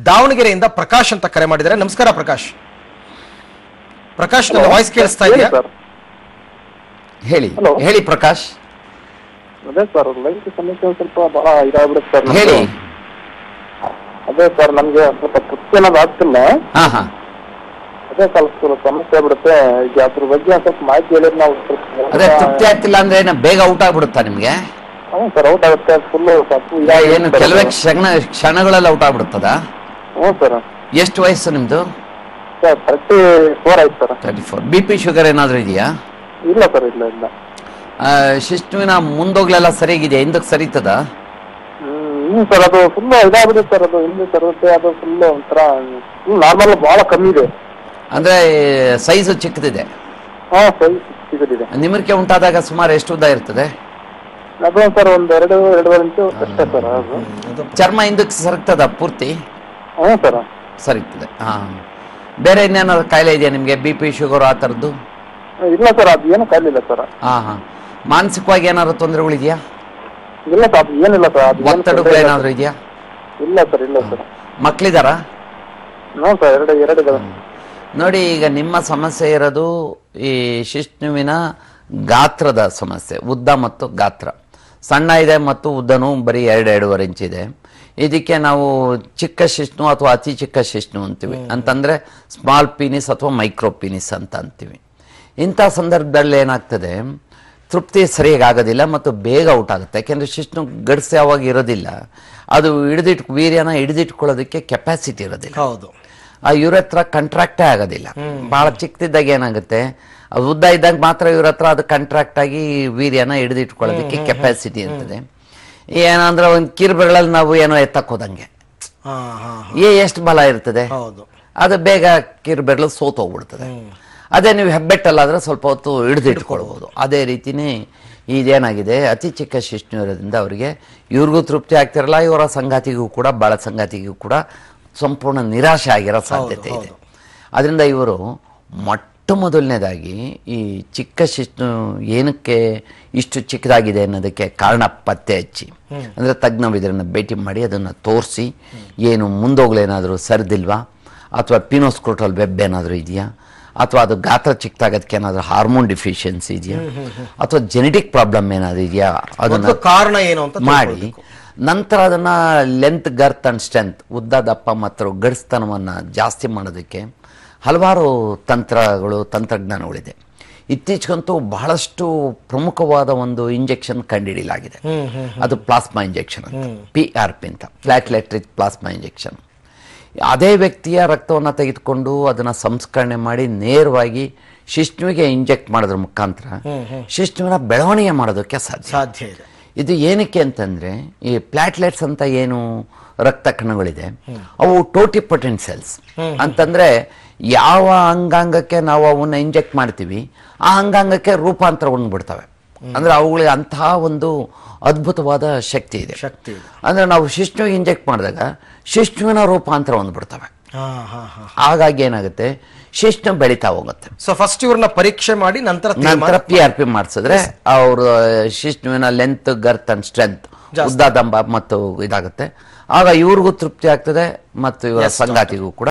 ದಾವಣಗೆರೆಯಿಂದ ಪ್ರಕಾಶ್ ಅಂತ ಕರೆ ಮಾಡಿದ್ದಾರೆ ನಮಸ್ಕಾರ ಪ್ರಕಾಶ್ ಪ್ರಕಾಶ್ ನನ್ನ ವಾಯ್ಸ್ ಕೇಳಿಸ್ತಾ ಇದೆಯಾ ಸರ್ ಹೇಳಿ Hello. ಹೇಳಿ ಪ್ರಕಾಶ್ ಅದೇ ಸರ್ ಲೈಂಗಿಕ ಸಮಸ್ಯೆ ಒಂದ್ ಸ್ವಲ್ಪ ಬಹಳ ಇದಾಗ್ಬಿಡುತ್ತೆ ಸರ್ ನಮ್ದು. ಹೇಳಿ ಅದೇ ಸರ್ ನಮ್ಗೆ ಒಂದ್ ಸ್ವಲ್ಪ ತೃಪ್ತಿ ಅನ್ನೋದು ಆಗ್ತಿಲ್ಲ ಹಾ ಹಾ ಅದೇ ಸ್ವಲ್ಪ ಸ್ವಲ್ಪ ಸಮಸ್ಯೆ ಆಗ್ಬಿಡುತ್ತೆ ಈಗ ಅದ್ರ ಬಗ್ಗೆ ಒಂದ್ ಸ್ವಲ್ಪ ಮಾಹಿತಿ ಹೇಳಿದ್ರೆ ನಾವು ಸ್ವಲ್ಪ ಅದೇ ತೃಪ್ತಿ ಆಗ್ತಿಲ್ಲ ಅಂದ್ರೆ ಏನು ಬೇಗ ಔಟ್ ಆಗ್ಬಿಡುತ್ತಾ ನಿಮ್ಗೆ ಹ್ಞೂ ಸರ್ ಔಟ್ ಆಗುತ್ತೆ ಫುಲ್ ಸ್ವಲ್ಪ ಇಲ್ಲ, ಇದಾಗಿ ಏನು ಸರ್ ಕೆಲವೇ ಅದು. ಕ್ಷಣ ಕ್ಷಣಗಳಲ್ಲಿ ಔಟ್ ಆಗ್ಬಿಡುತ್ತದ ಹ್ಞೂ ಸರ್ ಎಷ್ಟು ವಯಸ್ಸು ನಿಮ್ದು ಸರ್ ತರ್ಟಿ ಫೋರ್ ಆಯ್ತು sir thirty four B P sugar ಏನಾದರೂ ಇದೆಯಾ ಇಲ್ಲ ಸರ್ ಇಲ್ಲ ಇಲ್ಲ ಆ, ಶಿಶುವಿನ ಮುಂದೋಗ್ಲೆಲ್ಲ ಸರಿಯಾಗಿದೆ ಹಿಂದಕ್ಕೆ ಸರಿತದ ಹ್ಮ್ ಹ್ಞೂ ಸರ್ ಅದು ಫುಲ್ ಇದಾಗ್ಬಿಡುತ್ತೆ ಸರ್ ಅದು ಹಿಂದೆ ತರುತ್ತೆ ಅದು ಫುಲ್ ಒಂಥರ ಫುಲ್ ನಾರ್ಮಲ್ ಬಹಳ ಕಮ್ಮಿ ಇದೆ ಅಂದ್ರೆ ಸೈಜು ಚಿಕ್ಕದಿದೆ ಹಾಂ ಸರಿ ಸಿಗೋದಿದೆ ನಿಮಿರಿಕೆ ಉಂಟಾದಾಗ ಸುಮಾರು ಎಷ್ಟು ಉದ್ದ ಇರ್ತದೆ ಅದು ಸರ್ ಒಂದು ಎರಡು ಎರಡೂವರೆ ಇಂಚು ಅಷ್ಟೇ ಸರ್ ಅದು ಚರ್ಮ ಹಿಂದಕ್ಕೆ ಸರಗ್ತದ ಪೂರ್ತಿ ಹ್ಞೂ ಸರ್ ಸರಿತದೆ ಹಾ ಬೇರೆ ಇನ್ನೇನಾದ್ರು ಕಾಯಿಲೆ ಇದೆಯಾ ನಿಮಗೆ ಬಿ ಪಿ ಶುಗರ್ ಆ ಥರದ್ದು ಇಲ್ಲ ಸರ್ ಅದು ಏನು ಕಾಯಿಲಿಲ್ಲ ಸರ್ ಹಾ ಹಾ ಮಾನಸಿಕವಾಗಿ ಏನಾದ್ರು ತೊಂದರೆಗಳಿದೆಯಾ ಇಲ್ಲ ಸರ್ ಅದು ಏನಿಲ್ಲ ಸರ್ ಅದು ಏನು ಒತ್ತಡಗಳು ತೊಂದ್ರೆ ಇಲ್ಲ ಏನಾದ್ರು ಇದೆಯಾ ಸರ್. ಇಲ್ಲ ಸರ್ ಇಲ್ಲ ಸರ್ ಮಕ್ಳಿದಾರಾ ಹ್ಞೂ ಸರ್ ಎರಡು ಎರಡು ಇದಾವೆ ನೋಡಿ ಈಗ ನಿಮ್ಮ ಸಮಸ್ಯೆ ಇರೋದು ಈ ಶಿಶ್ನುವಿನ ಗಾತ್ರದ ಸಮಸ್ಯೆ ಉದ್ದ ಮತ್ತು ಗಾತ್ರ ಸಣ್ಣ ಇದೆ ಮತ್ತು ಉದ್ದನೂ ಬರೀ ಎರಡು ಎರಡೂವರೆ ಇಂಚ್ ಇದೆ ಇದಕ್ಕೆ ನಾವು ಚಿಕ್ಕ ಶಿಶ್ನು ಅಥವಾ ಅತಿ ಚಿಕ್ಕ ಶಿಶ್ನು ಅಂತೀವಿ ಅಂತಂದ್ರೆ ಸ್ಮಾಲ್ ಪೀನಿಸ್ ಅಥವಾ ಮೈಕ್ರೋ ಪೀನಿಸ್ ಅಂತ ಅಂತೀವಿ ಇಂಥ ಸಂದರ್ಭದಲ್ಲಿ ಏನಾಗ್ತದೆ ತೃಪ್ತಿ ಸರಿಯಾಗಿ ಆಗೋದಿಲ್ಲ ಮತ್ತು ಬೇಗ ಔಟ್ ಆಗುತ್ತೆ ಯಾಕೆಂದ್ರೆ ಶಿಶ್ನು ಗಡ್ಸ್ ಯಾವಾಗ ಇರೋದಿಲ್ಲ ಅದು ಹಿಡಿದಿಟ್ ವೀರ್ಯನ ಹಿಡಿದಿಟ್ಕೊಳ್ಳೋದಕ್ಕೆ ಕೆಪಾಸಿಟಿ ಇರೋದಿಲ್ಲ ಹೌದು ಆ ಇವ್ರ ಹತ್ರ ಕಂಟ್ರಾಕ್ಟೇ ಆಗೋದಿಲ್ಲ ಬಹಳ ಚಿಕ್ಕದಿದ್ದಾಗ ಏನಾಗುತ್ತೆ ಅದು ಉದ್ದ ಇದ್ದಾಗ ಮಾತ್ರ ಇವ್ರ ಹತ್ರ ಅದು ಕಂಟ್ರಾಕ್ಟ್ ಆಗಿ ವೀರ್ಯನ ಹಿಡಿದಿಟ್ಕೊಳ್ಳೋದಕ್ಕೆ ಕೆಪಾಸಿಟಿ ಇರ್ತದೆ ಏನಂದ್ರೆ ಒಂದು ಕಿರುಬೆರಳಲ್ಲಿ ನಾವು ಏನೋ ಎತ್ತಕ್ ಹೋದಂಗೆ ಹಾ ಹಾ ಏ ಎಷ್ಟು ಬಲ ಇರ್ತದೆ ಹೌದು ಅದು ಬೇಗ ಕಿರುಬೆರಳು ಸೋತೋಗ್ಬಿಡ್ತದೆ ಅದೇ ನೀವು ಹೆಬ್ಬೆಟ್ಟಲ್ಲಾದ್ರೆ ಸ್ವಲ್ಪ ಹೊತ್ತು ಹಿಡಿದಿಟ್ಕೊಳ್ಬೋದು ಅದೇ ರೀತಿನೇ ಇದೇನಾಗಿದೆ ಅತಿ ಚಿಕ್ಕ ಶಿಶ್ನು ಇರೋದ್ರಿಂದ ಅವರಿಗೆ ಇವ್ರಿಗೂ ತೃಪ್ತಿ ಆಗ್ತಿರಲ್ಲ ಇವರ ಸಂಗಾತಿಗೂ ಕೂಡ ಬಾಳ ಸಂಗಾತಿಗೂ ಕೂಡ ಸಂಪೂರ್ಣ ನಿರಾಶೆ ಆಗಿರೋ ಸಾಧ್ಯತೆ ಇದೆ ಅದರಿಂದ ಇವರು ಮೊಟ್ಟ ಮೊದಲನೇದಾಗಿ ಈ ಚಿಕ್ಕ ಶಿಶ್ನು ಏನಕ್ಕೆ ಇಷ್ಟು ಚಿಕ್ಕದಾಗಿದೆ ಅನ್ನೋದಕ್ಕೆ ಕಾರಣ ಪತ್ತೆ ಹಚ್ಚಿ ಅಂದರೆ ತಜ್ಞವಿದ್ರನ್ನ ಭೇಟಿ ಮಾಡಿ ಅದನ್ನು ತೋರಿಸಿ ಏನು ಮುಂದೋಗ್ಲೇನಾದರೂ ಸರಿದಿಲ್ವಾ ಅಥವಾ ಪಿನೋಸ್ಕ್ರೋಟಲ್ ವೆಬ್ ಏನಾದರೂ ಇದೆಯಾ ಅಥವಾ ಅದು ಗಾತ್ರ ಚಿಕ್ಕದಾಗೋದಕ್ಕೆ ಏನಾದರೂ ಹಾರ್ಮೋನ್ ಡಿಫಿಷಿಯನ್ಸಿ ಇದೆಯಾ ಅಥವಾ ಜೆನೆಟಿಕ್ ಪ್ರಾಬ್ಲಮ್ ಏನಾದರೂ ಇದೆಯಾ ಅದನ್ನು ಮೊದ್ಲು ಕಾರಣ ಏನು ಅಂತ ಮಾಡಿ ನಂತರ ಅದನ್ನ ಲೆಂತ್ ಗರ್ತ್ ಅಂಡ್ ಸ್ಟ್ರೆಂತ್ ಉದ್ದ ದಪ್ಪ ಮತ್ತು ಗಡಿಸ್ತನವನ್ನು ಜಾಸ್ತಿ ಮಾಡೋದಕ್ಕೆ ಹಲವಾರು ತಂತ್ರಗಳು ತಂತ್ರಜ್ಞಾನಗಳಿದೆ ಇತ್ತೀಚೆಗಂತೂ ಬಹಳಷ್ಟು ಪ್ರಮುಖವಾದ ಒಂದು ಇಂಜೆಕ್ಷನ್ ಕಂಡುಹಿಡಿಯಲಾಗಿದೆ ಅದು ಪ್ಲಾಸ್ಮಾ ಇಂಜೆಕ್ಷನ್ ಅಂತ ಪಿ ಆರ್ ಪಿ ಅಂತ ಪ್ಲಾಟ್ಲೆಟ್ ರಿಚ್ ಪ್ಲಾಸ್ಮಾ ಇಂಜೆಕ್ಷನ್ ಅದೇ ವ್ಯಕ್ತಿಯ ರಕ್ತವನ್ನು ತೆಗೆದುಕೊಂಡು ಅದನ್ನು ಸಂಸ್ಕರಣೆ ಮಾಡಿ ನೇರವಾಗಿ ಶಿಶ್ನುವಿಗೆ ಇಂಜೆಕ್ಟ್ ಮಾಡೋದ್ರ ಮುಖಾಂತರ ಶಿಶ್ನುವಿನ ಬೆಳವಣಿಗೆ ಮಾಡೋದಕ್ಕೆ ಸಾಧ್ಯ ಸಾಧ್ಯ ಇದೆ ಇದು ಏನಕ್ಕೆ ಅಂತಂದ್ರೆ ಈ ಪ್ಲಾಟ್ಲೆಟ್ಸ್ ಅಂತ ಏನು ರಕ್ತ ಕಣಗಳಿದೆ ಅವು ಟೋಟಿಪೊಟೆಂಟ್ ಸೆಲ್ಸ್ ಅಂತಂದ್ರೆ ಯಾವ ಅಂಗಾಂಗಕ್ಕೆ ನಾವು ಅವನ್ನ ಇಂಜೆಕ್ಟ್ ಮಾಡ್ತೀವಿ ಆ ಅಂಗಾಂಗಕ್ಕೆ ರೂಪಾಂತರಗೊಂಡು ಬಿಡ್ತವೆ ಅಂದ್ರೆ ಅವುಗಳಿಗೆ ಅಂತಹ ಒಂದು ಅದ್ಭುತವಾದ ಶಕ್ತಿ ಇದೆ ಶಕ್ತಿ ಇದೆ ಅಂದ್ರೆ ನಾವು ಶಿಶ್ನುವಿಗೆ ಇಂಜೆಕ್ಟ್ ಮಾಡಿದಾಗ ಶಿಶ್ನುವಿನ ರೂಪಾಂತರ ಹೊಂದ್ಬಿಡ್ತವೆ ಹಾ ಹಾ ಹಾ ಹಾಗಾಗಿ ಏನಾಗುತ್ತೆ ಶಿಶ್ನು ಬೆಳೀತಾ ಹೋಗುತ್ತೆ ಸೊ ಫಸ್ಟ್ ಇವ್ರನ್ನ ಪರೀಕ್ಷೆ ಮಾಡಿ ನಂತರ ನಂತರ ತೀರ್ಮಾನ ಪಿ ಆರ್ ಪಿ ಮಾಡಿಸಿದ್ರೆ ಅವ್ರ ಶಿಶ್ನುವಿನ ಲೆಂತ್ ಗರ್ತ್ ಅಂಡ್ ಸ್ಟ್ರೆಂತ್ ಉದ್ದ ದಂಬ ಮತ್ತು ಇದಾಗುತ್ತೆ ಆಗ ಇವ್ರಿಗೂ ತೃಪ್ತಿ ಆಗ್ತದೆ ಮತ್ತು ಇವರ ಸಂಗಾತಿಗೂ ಕೂಡ